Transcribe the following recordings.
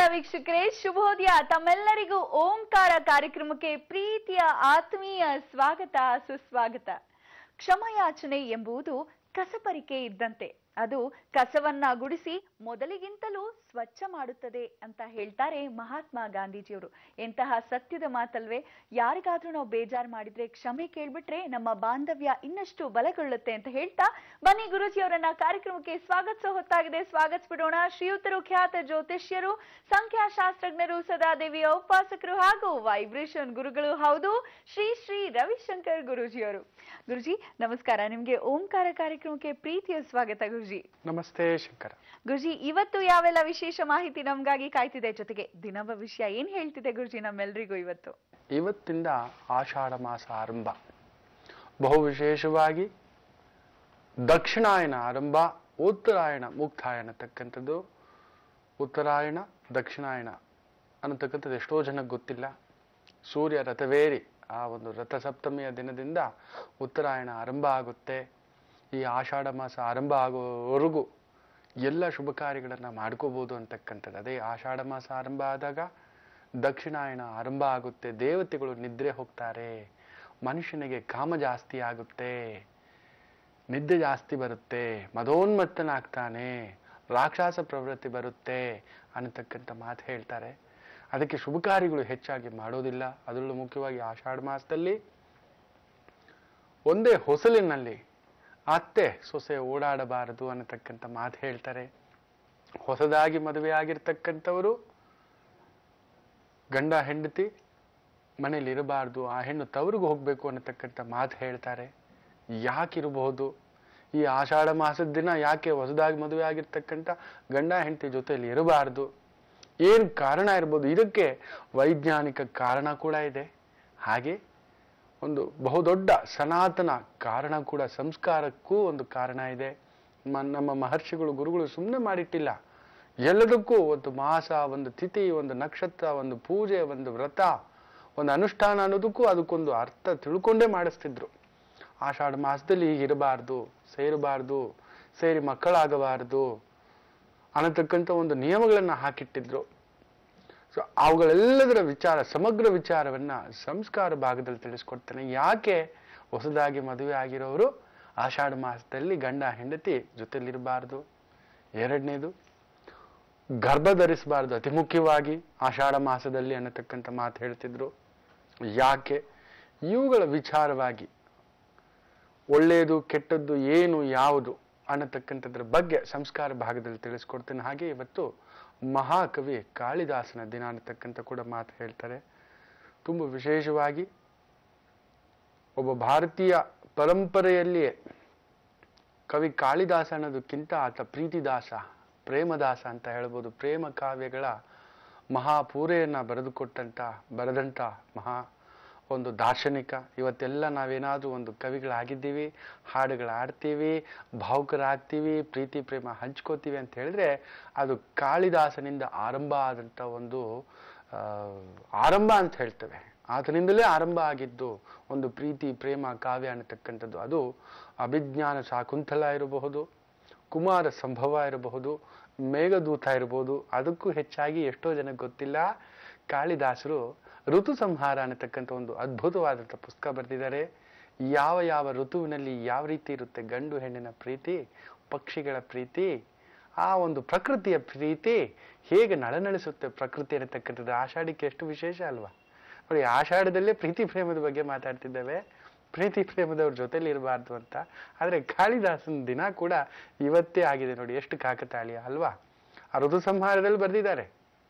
ವೀಕ್ಷಕರೇ ಶುಭೋದಯ ತಮ್ಮೆಲ್ಲರಿಗೂ ಓಂಕಾರ ಕಾರ್ಯಕ್ರಮಕ್ಕೆ ಪ್ರೀತಿಯ ಆತ್ಮೀಯ ಸ್ವಾಗತ ಸುಸ್ವಾಗತ ಕ್ಷಮಯಾಚನೆ ಎಂಬುದು ಕಸಪರಿಕೆ ಇದ್ದಂತೆ ಅದು ಕಸವನ್ನ ಗುಡಿಸಿ ಮೊದಲಿಗಿಂತಲೂ ಸ್ವಚ್ಛ ಮಾಡುತ್ತದೆ ಅಂತ ಹೇಳ್ತಾರೆ ಮಹಾತ್ಮ ಗಾಂಧೀಜಿಯವರು ಎಂತಹ ಸತ್ಯದ ಮಾತಲ್ವೇ ಯಾರಿಗಾದ್ರೂ ನಾವು ಬೇಜಾರು ಮಾಡಿದ್ರೆ ಕ್ಷಮೆ ಕೇಳ್ಬಿಟ್ರೆ ನಮ್ಮ ಬಾಂಧವ್ಯ ಇನ್ನಷ್ಟು ಬಲಗೊಳ್ಳುತ್ತೆ ಅಂತ ಹೇಳ್ತಾ ಬನ್ನಿ ಗುರುಜಿಯವರನ್ನ ಕಾರ್ಯಕ್ರಮಕ್ಕೆ ಸ್ವಾಗತಿಸೋ ಹೊತ್ತಾಗಿದೆ ಸ್ವಾಗತಿಸ್ಬಿಡೋಣ ಶ್ರೀಯುತರು ಖ್ಯಾತ ಜ್ಯೋತಿಷ್ಯರು ಸಂಖ್ಯಾಶಾಸ್ತ್ರಜ್ಞರು ಸದಾದೇವಿಯ ಉಪಾಸಕರು ಹಾಗೂ ವೈಬ್ರೇಷನ್ ಗುರುಗಳು ಹೌದು ಶ್ರೀ ಶ್ರೀ ರವಿಶಂಕರ್ ಗುರುಜಿಯವರು ಗುರುಜಿ ನಮಸ್ಕಾರ ನಿಮ್ಗೆ ಓಂಕಾರ ಕಾರ್ಯಕ್ರಮಕ್ಕೆ ಪ್ರೀತಿಯ ಸ್ವಾಗತ ಗುರುಜಿ ನಮಸ್ತೆ ಶಂಕರ ಗುರುಜಿ ಇವತ್ತು ಯಾವೆಲ್ಲ ವಿಶೇಷ ಮಾಹಿತಿ ನಮ್ಗಾಗಿ ಕಾಯ್ತಿದೆ ಜೊತೆಗೆ ದಿನ ಭವಿಷ್ಯ ಏನ್ ಹೇಳ್ತಿದೆ ಗುರುಜಿ ನಮ್ಮೆಲ್ರಿಗೂ ಇವತ್ತು ಇವತ್ತಿಂದ ಆಷಾಢ ಮಾಸ ಆರಂಭ ಬಹು ವಿಶೇಷವಾಗಿ ದಕ್ಷಿಣಾಯನ ಆರಂಭ ಉತ್ತರಾಯಣ ಮುಕ್ತಾಯ ಅನ್ನತಕ್ಕಂಥದ್ದು ಉತ್ತರಾಯಣ ದಕ್ಷಿಣಾಯಣ ಅನ್ನತಕ್ಕಂಥದ್ದು ಎಷ್ಟೋ ಜನಕ್ಕೆ ಗೊತ್ತಿಲ್ಲ ಸೂರ್ಯ ರಥವೇರಿ ಆ ಒಂದು ರಥಸಪ್ತಮಿಯ ದಿನದಿಂದ ಉತ್ತರಾಯಣ ಆರಂಭ ಆಗುತ್ತೆ ಈ ಆಷಾಢ ಮಾಸ ಆರಂಭ ಆಗುವವರೆಗೂ ಎಲ್ಲ ಶುಭ ಕಾರ್ಯಗಳನ್ನು ಮಾಡ್ಕೋಬೋದು ಅಂತಕ್ಕಂಥದ್ದು ಅದೇ ಆಷಾಢ ಮಾಸ ಆರಂಭ ಆದಾಗ ದಕ್ಷಿಣಾಯಣ ಆರಂಭ ಆಗುತ್ತೆ ದೇವತೆಗಳು ನಿದ್ರೆ ಹೋಗ್ತಾರೆ ಮನುಷ್ಯನಿಗೆ ಕಾಮ ಜಾಸ್ತಿ ಆಗುತ್ತೆ ನಿದ್ದೆ ಜಾಸ್ತಿ ಬರುತ್ತೆ ಮದೋನ್ಮತ್ತನಾಗ್ತಾನೆ ರಾಕ್ಷಸ ಪ್ರವೃತ್ತಿ ಬರುತ್ತೆ ಅನ್ನತಕ್ಕಂಥ ಮಾತು ಹೇಳ್ತಾರೆ ಅದಕ್ಕೆ ಶುಭ ಕಾರ್ಯಗಳು ಹೆಚ್ಚಾಗಿ ಮಾಡೋದಿಲ್ಲ ಅದರಲ್ಲೂ ಮುಖ್ಯವಾಗಿ ಆಷಾಢ ಮಾಸದಲ್ಲಿ ಒಂದೇ ಹೊಸಲಿನಲ್ಲಿ ಅತ್ತೆ ಸೊಸೆ ಓಡಾಡಬಾರದು ಅನ್ನತಕ್ಕಂಥ ಮಾತು ಹೇಳ್ತಾರೆ ಹೊಸದಾಗಿ ಮದುವೆ ಆಗಿರ್ತಕ್ಕಂಥವರು ಗಂಡ ಹೆಂಡತಿ ಮನೇಲಿ ಇರಬಾರ್ದು ಆ ಹೆಣ್ಣು ತವರಿಗೆ ಹೋಗ್ಬೇಕು ಅನ್ನತಕ್ಕಂಥ ಮಾತು ಹೇಳ್ತಾರೆ ಯಾಕಿರಬಹುದು ಈ ಆಷಾಢ ಮಾಸದ ದಿನ ಯಾಕೆ ಹೊಸದಾಗಿ ಮದುವೆ ಆಗಿರ್ತಕ್ಕಂಥ ಗಂಡ ಹೆಂಡತಿ ಜೊತೆಯಲ್ಲಿ ಇರಬಾರ್ದು ಏನು ಕಾರಣ ಇರ್ಬೋದು ಇದಕ್ಕೆ ವೈಜ್ಞಾನಿಕ ಕಾರಣ ಕೂಡ ಇದೆ ಹಾಗೆ ಒಂದು ಬಹುದೊಡ್ಡ ಸನಾತನ ಕಾರಣ ಕೂಡ ಸಂಸ್ಕಾರಕ್ಕೂ ಒಂದು ಕಾರಣ ಇದೆ ಮ- ನಮ್ಮ ಮಹರ್ಷಿಗಳು ಗುರುಗಳು ಸುಮ್ಮನೆ ಮಾಡಿಟ್ಟಿಲ್ಲ ಎಲ್ಲದಕ್ಕೂ ಒಂದು ಮಾಸ ಒಂದು ತಿಥಿ ಒಂದು ನಕ್ಷತ್ರ ಒಂದು ಪೂಜೆ ಒಂದು ವ್ರತ ಒಂದು ಅನುಷ್ಠಾನ ಅನ್ನೋದಕ್ಕೂ ಅದಕ್ಕೊಂದು ಅರ್ಥ ತಿಳ್ಕೊಂಡೇ ಮಾಡಿಸ್ತಿದ್ರು ಆಷಾಢ ಮಾಸದಲ್ಲಿ ಹೀಗಿರಬಾರ್ದು ಸೇರಬಾರ್ದು ಸೇರಿ ಮಕ್ಕಳಾಗಬಾರ್ದು ಅನ್ನತಕ್ಕಂಥ ಒಂದು ನಿಯಮಗಳನ್ನು ಹಾಕಿಟ್ಟಿದ್ರು ಸೊ ಅವುಗಳೆಲ್ಲದರ ವಿಚಾರ ಸಮಗ್ರ ವಿಚಾರವನ್ನ ಸಂಸ್ಕಾರ ಭಾಗದಲ್ಲಿ ತಿಳಿಸ್ಕೊಡ್ತಾನೆ ಯಾಕೆ ಹೊಸದಾಗಿ ಮದುವೆ ಆಗಿರೋರು ಆಷಾಢ ಮಾಸದಲ್ಲಿ ಗಂಡ ಹೆಂಡತಿ ಜೊತೆಲಿರಬಾರ್ದು ಎರಡನೇದು ಗರ್ಭ ಧರಿಸಬಾರ್ದು ಅತಿ ಮುಖ್ಯವಾಗಿ ಆಷಾಢ ಮಾಸದಲ್ಲಿ ಅನ್ನತಕ್ಕಂಥ ಮಾತು ಹೇಳ್ತಿದ್ರು ಯಾಕೆ ಇವುಗಳ ವಿಚಾರವಾಗಿ ಒಳ್ಳೆಯದು ಕೆಟ್ಟದ್ದು ಏನು ಯಾವುದು ಅನ್ನತಕ್ಕಂಥದ್ರ ಬಗ್ಗೆ ಸಂಸ್ಕಾರ ಭಾಗದಲ್ಲಿ ತಿಳಿಸ್ಕೊಡ್ತೇನೆ ಹಾಗೆ ಇವತ್ತು ಮಹಾಕವಿ ಕಾಳಿದಾಸನ ದಿನ ಅನ್ನತಕ್ಕಂಥ ಕೂಡ ಮಾತು ಹೇಳ್ತಾರೆ ತುಂಬ ವಿಶೇಷವಾಗಿ ಒಬ್ಬ ಭಾರತೀಯ ಪರಂಪರೆಯಲ್ಲಿಯೇ ಕವಿ ಕಾಳಿದಾಸ ಅನ್ನೋದಕ್ಕಿಂತ ಆತ ಪ್ರೀತಿದಾಸ ಪ್ರೇಮದಾಸ ಅಂತ ಹೇಳ್ಬೋದು ಪ್ರೇಮ ಕಾವ್ಯಗಳ ಮಹಾಪೂರೆಯನ್ನ ಬರೆದುಕೊಟ್ಟಂತ ಬರೆದಂತ ಮಹಾ ಒಂದು ದಾರ್ಶನಿಕ ಇವತ್ತೆಲ್ಲ ನಾವೇನಾದ್ರೂ ಒಂದು ಕವಿಗಳಾಗಿದ್ದೀವಿ ಹಾಡುಗಳು ಆಡ್ತೀವಿ ಭಾವುಕರಾಗ್ತೀವಿ ಪ್ರೀತಿ ಪ್ರೇಮ ಹಂಚ್ಕೋತೀವಿ ಅಂತ ಹೇಳಿದ್ರೆ ಅದು ಕಾಳಿದಾಸನಿಂದ ಆರಂಭ ಆದಂಥ ಒಂದು ಆ, ಆರಂಭ ಅಂತ ಹೇಳ್ತೇವೆ ಆತನಿಂದಲೇ ಆರಂಭ ಆಗಿದ್ದು ಒಂದು ಪ್ರೀತಿ ಪ್ರೇಮ ಕಾವ್ಯ ಅನ್ನತಕ್ಕಂಥದ್ದು ಅದು ಅಭಿಜ್ಞಾನ ಶಾಕುಂತಲ ಇರಬಹುದು ಕುಮಾರ ಸಂಭವ ಇರಬಹುದು ಮೇಘದೂತ ಇರಬಹುದು ಅದಕ್ಕೂ ಹೆಚ್ಚಾಗಿ ಎಷ್ಟೋ ಜನಕ್ಕೆ ಗೊತ್ತಿಲ್ಲ ಕಾಳಿದಾಸರು ಋತು ಸಂಹಾರ ಅನ್ನತಕ್ಕಂಥ ಒಂದು ಅದ್ಭುತವಾದಂಥ ಪುಸ್ತಕ ಬರೆದಿದ್ದಾರೆ ಯಾವ ಯಾವ ಋತುವಿನಲ್ಲಿ ಯಾವ ರೀತಿ ಇರುತ್ತೆ ಗಂಡು ಹೆಣ್ಣಿನ ಪ್ರೀತಿ ಪಕ್ಷಿಗಳ ಪ್ರೀತಿ ಆ ಒಂದು ಪ್ರಕೃತಿಯ ಪ್ರೀತಿ ಹೇಗೆ ನಳನಳಿಸುತ್ತೆ ಪ್ರಕೃತಿ ಅನ್ನತಕ್ಕಂಥದ್ದು ಆಷಾಢಕ್ಕೆ ಎಷ್ಟು ವಿಶೇಷ ಅಲ್ವಾ ನೋಡಿ ಆಷಾಢದಲ್ಲೇ ಪ್ರೀತಿ ಪ್ರೇಮದ ಬಗ್ಗೆ ಮಾತಾಡ್ತಿದ್ದೇವೆ ಪ್ರೀತಿ ಪ್ರೇಮದವ್ರ ಜೊತೆಲಿ ಇರಬಾರ್ದು ಅಂತ ಆದ್ರೆ ಕಾಳಿದಾಸನ ದಿನ ಕೂಡ ಇವತ್ತೇ ಆಗಿದೆ ನೋಡಿ ಎಷ್ಟು ಕಾಕತಾಳೀಯ ಅಲ್ವಾ ಆ ಋತು ಸಂಹಾರದಲ್ಲಿ ಬರೆದಿದ್ದಾರೆ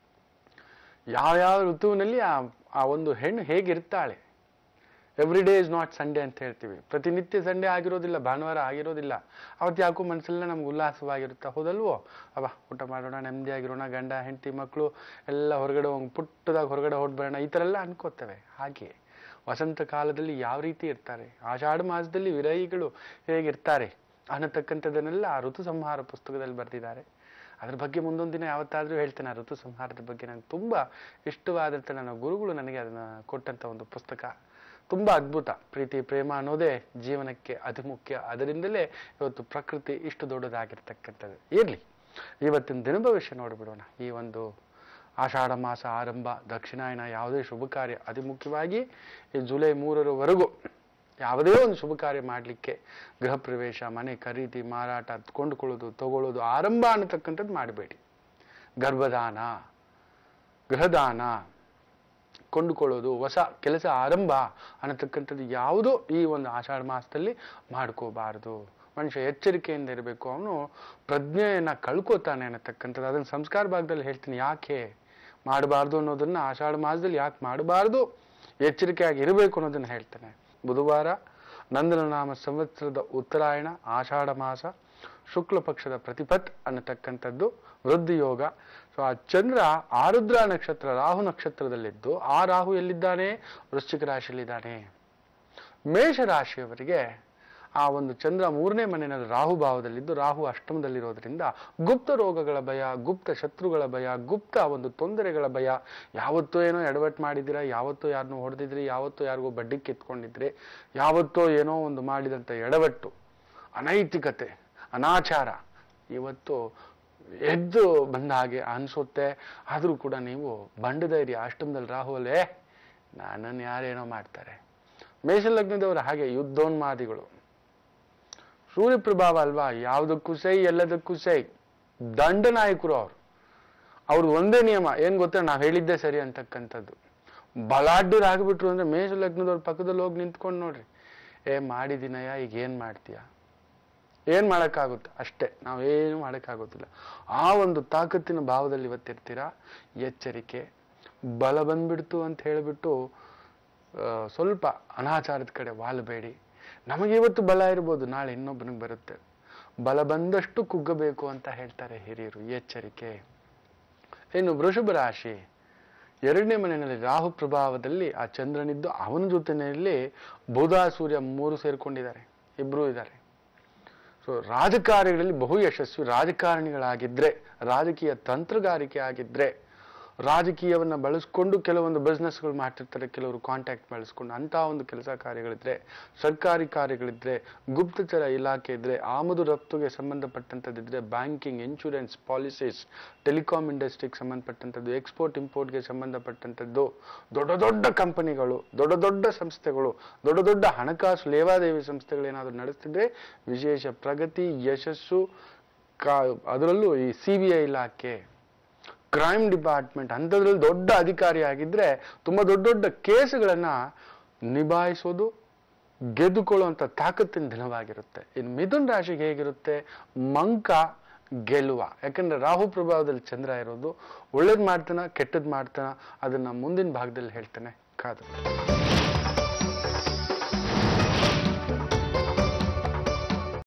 ಯಾವ್ಯಾವ ಋತುವಿನಲ್ಲಿ ಆ ಆ ಒಂದು ಹೆಣ್ಣು ಹೇಗಿರ್ತಾಳೆ every day is not Sunday ಅಂತ ಹೇಳ್ತೀವಿ ಪ್ರತಿನಿತ್ಯ ಸಂಡೇ ಆಗಿರೋದಿಲ್ಲ ಭಾನುವಾರ ಆಗಿರೋದಿಲ್ಲ ಅವತ್ತು ಯಾಕೋ ಮನಸ್ಸೆಲ್ಲ ನಮ್ಗೆ ಉಲ್ಲಾಸವಾಗಿರುತ್ತೆ ಹೌದಲ್ವೋ ಅವ ಊಟ ಮಾಡೋಣ ನೆಮ್ಮದಿಯಾಗಿರೋಣ ಗಂಡ ಹೆಂಡತಿ ಮಕ್ಕಳು ಎಲ್ಲ ಹೊರಗಡೆ ಹೋಗಿ ಪುಟ್ಟದಾಗ ಹೊರಗಡೆ ಹೊಡ್ಬರೋಣ ಈ ಥರ ಎಲ್ಲ ಅನ್ಕೋತೇವೆ ಹಾಗೆ ವಸಂತ ಕಾಲದಲ್ಲಿ ಯಾವ ರೀತಿ ಇರ್ತಾರೆ ಆಷಾಢ ಮಾಸದಲ್ಲಿ ವಿರಹಿಗಳು ಹೇಗಿರ್ತಾರೆ ಅನ್ನತಕ್ಕಂಥದ್ದನ್ನೆಲ್ಲ ಆ ಋತು ಸಂಹಾರ ಪುಸ್ತಕದಲ್ಲಿ ಬರೆದಿದ್ದಾರೆ ಅದ್ರ ಬಗ್ಗೆ ಮುಂದೊಂದು ದಿನ ಯಾವತ್ತಾದ್ರೂ ಹೇಳ್ತೇನೆ ಆ ಋತು ಸಂಹಾರದ ಬಗ್ಗೆ ನಂಗೆ ತುಂಬಾ ಇಷ್ಟವಾದಂಥ ನನ್ನ ಗುರುಗಳು ನನಗೆ ಅದನ್ನ ಕೊಟ್ಟಂತ ಒಂದು ಪುಸ್ತಕ ತುಂಬಾ ಅದ್ಭುತ ಪ್ರೀತಿ ಪ್ರೇಮ ಅನ್ನೋದೇ ಜೀವನಕ್ಕೆ ಅತಿ ಮುಖ್ಯ ಅದರಿಂದಲೇ ಇವತ್ತು ಪ್ರಕೃತಿ ಇಷ್ಟು ದೊಡ್ಡದಾಗಿರ್ತಕ್ಕಂಥದ್ದು ಇರ್ಲಿ ಇವತ್ತಿನ ದಿನ ಭವಿಷ್ಯ ನೋಡ್ಬಿಡೋಣ ಈ ಒಂದು ಆಷಾಢ ಮಾಸ ಆರಂಭ ದಕ್ಷಿಣಾಯನ ಯಾವುದೇ ಶುಭ ಕಾರ್ಯ ಅತಿ ಮುಖ್ಯವಾಗಿ ಈ ಜುಲೈ ಮೂರರವರೆಗೂ ಯಾವುದೇ ಒಂದು ಶುಭ ಕಾರ್ಯ ಮಾಡಲಿಕ್ಕೆ ಗೃಹ ಪ್ರವೇಶ ಮನೆ ಖರೀದಿ ಮಾರಾಟ ಕೊಂಡುಕೊಳ್ಳೋದು ತಗೊಳ್ಳೋದು ಆರಂಭ ಅನ್ನತಕ್ಕಂಥದ್ದು ಮಾಡಬೇಡಿ ಗರ್ಭದಾನ ಗೃಹದಾನ ಕೊಂಡುಕೊಳ್ಳೋದು ಹೊಸ ಕೆಲಸ ಆರಂಭ ಅನ್ನತಕ್ಕಂಥದ್ದು ಯಾವುದೂ ಈ ಒಂದು ಆಷಾಢ ಮಾಸದಲ್ಲಿ ಮಾಡ್ಕೋಬಾರದು ಮನುಷ್ಯ ಎಚ್ಚರಿಕೆಯಿಂದ ಇರಬೇಕು ಅವನು ಪ್ರಜ್ಞೆಯನ್ನ ಕಳ್ಕೊತಾನೆ ಅನ್ನತಕ್ಕಂಥದ್ದು ಅದನ್ನು ಸಂಸ್ಕಾರ ಭಾಗದಲ್ಲಿ ಹೇಳ್ತೀನಿ ಯಾಕೆ ಮಾಡಬಾರ್ದು ಅನ್ನೋದನ್ನ ಆಷಾಢ ಮಾಸದಲ್ಲಿ ಯಾಕೆ ಮಾಡಬಾರ್ದು ಎಚ್ಚರಿಕೆಯಾಗಿ ಇರಬೇಕು ಅನ್ನೋದನ್ನ ಹೇಳ್ತಾನೆ ಬುಧವಾರ ನಂದನ ನಾಮ ಸಂವತ್ಸರದ ಉತ್ತರಾಯಣ ಆಷಾಢ ಮಾಸ ಶುಕ್ಲ ಪಕ್ಷದ ಪ್ರತಿಪತ್ ಅನ್ನತಕ್ಕಂಥದ್ದು ವೃದ್ಧಿ ಯೋಗ ಸೊ ಆ ಚಂದ್ರ ಆರುದ್ರ ನಕ್ಷತ್ರ ರಾಹು ನಕ್ಷತ್ರದಲ್ಲಿದ್ದು ಆ ರಾಹು ಎಲ್ಲಿದ್ದಾನೆ ವೃಶ್ಚಿಕ ರಾಶಿಯಲ್ಲಿದ್ದಾನೆ ಮೇಷ ರಾಶಿಯವರಿಗೆ ಆ ಒಂದು ಚಂದ್ರ ಮೂರನೇ ಮನೆಯಲ್ಲಿ ರಾಹು ಭಾವದಲ್ಲಿದ್ದು ರಾಹು ಅಷ್ಟಮದಲ್ಲಿರೋದ್ರಿಂದ ಗುಪ್ತ ರೋಗಗಳ ಭಯ ಗುಪ್ತ ಶತ್ರುಗಳ ಭಯ ಗುಪ್ತ ಒಂದು ತೊಂದರೆಗಳ ಭಯ ಯಾವತ್ತೋ ಏನೋ ಎಡವಟ್ಟು ಮಾಡಿದ್ದೀರಾ ಯಾವತ್ತೋ ಯಾರನ್ನೋ ಹೊಡೆದಿದ್ರಿ ಯಾವತ್ತೋ ಯಾರಿಗೋ ಬಡ್ಡಿ ಕಿತ್ಕೊಂಡಿದ್ರಿ ಯಾವತ್ತೋ ಏನೋ ಒಂದು ಮಾಡಿದಂಥ ಎಡವಟ್ಟು ಅನೈತಿಕತೆ ಅನಾಚಾರ ಇವತ್ತು ಎದ್ದು ಬಂದ ಹಾಗೆ ಅನ್ಸುತ್ತೆ ಆದರೂ ಕೂಡ ನೀವು ಬಂಡಧೈರ್ಯ ಅಷ್ಟಮದಲ್ಲಿ ರಾಹುವಲ್ಲೇ ನನ್ನನ್ನು ಯಾರೇನೋ ಮಾಡ್ತಾರೆ ಮೇಷಲಗ್ನದವರು ಹಾಗೆ ಯುದ್ಧೋನ್ಮಾದಿಗಳು ಸೂರ್ಯ ಪ್ರಭಾವ ಅಲ್ವಾ ಯಾವುದಕ್ಕೂ ಸೈ ಎಲ್ಲದಕ್ಕೂ ಸೈ ದಂಡನಾಯಕರು ಅವರು ಅವ್ರದ್ದು ಒಂದೇ ನಿಯಮ ಏನ್ ಗೊತ್ತಾ ನಾವು ಹೇಳಿದ್ದೆ ಸರಿ ಅಂತಕ್ಕಂಥದ್ದು ಬಲಾಢ್ಯರಾಗ್ಬಿಟ್ರು ಅಂದ್ರೆ ಮೇಷ ಲಗ್ನದವ್ರ ಪಕ್ಕದಲ್ಲಿ ಹೋಗಿ ನಿಂತ್ಕೊಂಡು ನೋಡ್ರಿ ಏ ಮಾಡಿದಿನಯ್ಯ ಈಗ ಏನ್ ಮಾಡ್ತೀಯ ಏನ್ ಮಾಡಕ್ಕಾಗುತ್ತೆ ಅಷ್ಟೇ ನಾವೇನು ಮಾಡಕ್ಕಾಗೋದಿಲ್ಲ ಆ ಒಂದು ತಾಕತ್ತಿನ ಭಾವದಲ್ಲಿ ಇವತ್ತಿರ್ತೀರಾ ಎಚ್ಚರಿಕೆ ಬಲ ಬಂದ್ಬಿಡ್ತು ಅಂತ ಹೇಳಿಬಿಟ್ಟು ಆ, ಸ್ವಲ್ಪ ಅನಾಚಾರದ ಕಡೆ ವಾಲಬೇಡಿ ನಮಗೆ ಇವತ್ತು ಬಲ ಇರ್ಬೋದು ನಾಳೆ ಇನ್ನೊಬ್ಬನಿಗೆ ಬರುತ್ತೆ ಬಲ ಬಂದಷ್ಟು ಕುಗ್ಗಬೇಕು ಅಂತ ಹೇಳ್ತಾರೆ ಹಿರಿಯರು ಎಚ್ಚರಿಕೆ ಇನ್ನು ವೃಷಭ ರಾಶಿ ಎರಡನೇ ಮನೆಯಲ್ಲಿ ರಾಹು ಪ್ರಭಾವದಲ್ಲಿ ಆ ಚಂದ್ರನಿದ್ದು ಅವನ ಜೊತೆಯಲ್ಲಿ ಬುಧ ಸೂರ್ಯ ಮೂರು ಸೇರ್ಕೊಂಡಿದ್ದಾರೆ ಇಬ್ರು ಇದ್ದಾರೆ ಸೊ ರಾಜಕಾರಿಗಳಲ್ಲಿ ಬಹು ಯಶಸ್ವಿ ರಾಜಕಾರಣಿಗಳಾಗಿದ್ರೆ ರಾಜಕೀಯ ತಂತ್ರಗಾರಿಕೆ ಆಗಿದ್ರೆ ರಾಜಕೀಯವನ್ನ ಬಳಸ್ಕೊಂಡು ಕೆಲವೊಂದು ಬಿಸ್ನೆಸ್ಗಳು ಮಾಡ್ತಿರ್ತಾರೆ ಕೆಲವರು ಕಾಂಟ್ಯಾಕ್ಟ್ ಬಳಸ್ಕೊಂಡು ಅಂತ ಒಂದು ಕೆಲಸ ಕಾರ್ಯಗಳಿದ್ರೆ ಸರ್ಕಾರಿ ಕಾರ್ಯಗಳಿದ್ರೆ ಗುಪ್ತಚರ ಇಲಾಖೆ ಇದ್ರೆ ಆಮದು ರಫ್ತುಗೆ ಸಂಬಂಧಪಟ್ಟಂಥದ್ದಿದ್ರೆ ಬ್ಯಾಂಕಿಂಗ್ ಇನ್ಶೂರೆನ್ಸ್ ಪಾಲಿಸೀಸ್ ಟೆಲಿಕಾಂ ಇಂಡಸ್ಟ್ರಿಗೆ ಸಂಬಂಧಪಟ್ಟಂಥದ್ದು ಎಕ್ಸ್ಪೋರ್ಟ್ ಇಂಪೋರ್ಟ್ಗೆ ಸಂಬಂಧಪಟ್ಟಂಥದ್ದು ದೊಡ್ಡ ದೊಡ್ಡ ಕಂಪನಿಗಳು ದೊಡ್ಡ ದೊಡ್ಡ ಸಂಸ್ಥೆಗಳು ದೊಡ್ಡ ದೊಡ್ಡ ಹಣಕಾಸು ಲೇವಾದೇವಿ ಸಂಸ್ಥೆಗಳೇನಾದರೂ ನಡೆಸ್ತಿದ್ರೆ ವಿಶೇಷ ಪ್ರಗತಿ ಯಶಸ್ಸು ಕಾ ಅದರಲ್ಲೂ ಈ ಸಿ ಬಿ ಐ ಇಲಾಖೆ ಕ್ರೈಮ್ ಡಿಪಾರ್ಟ್ಮೆಂಟ್ ಅಂಥದ್ರಲ್ಲಿ ದೊಡ್ಡ ಅಧಿಕಾರಿ ಆಗಿದ್ರೆ ತುಂಬಾ ದೊಡ್ಡ ದೊಡ್ಡ ಕೇಸುಗಳನ್ನ ನಿಭಾಯಿಸೋದು ಗೆದ್ದುಕೊಳ್ಳುವಂತ ತಾಕತ್ತಿನ ದಿನವಾಗಿರುತ್ತೆ ಇನ್ನು ಮಿಥುನ್ ರಾಶಿಗೆ ಹೇಗಿರುತ್ತೆ ಮಂಕ ಗೆಲುವ ಯಾಕಂದ್ರೆ ರಾಹು ಪ್ರಭಾವದಲ್ಲಿ ಚಂದ್ರ ಇರೋದು ಒಳ್ಳೇದ್ ಮಾಡ್ತಾನ ಕೆಟ್ಟದ್ ಮಾಡ್ತಾನ ಅದನ್ನ ಮುಂದಿನ ಭಾಗದಲ್ಲಿ ಹೇಳ್ತಾನೆ ಕಾದು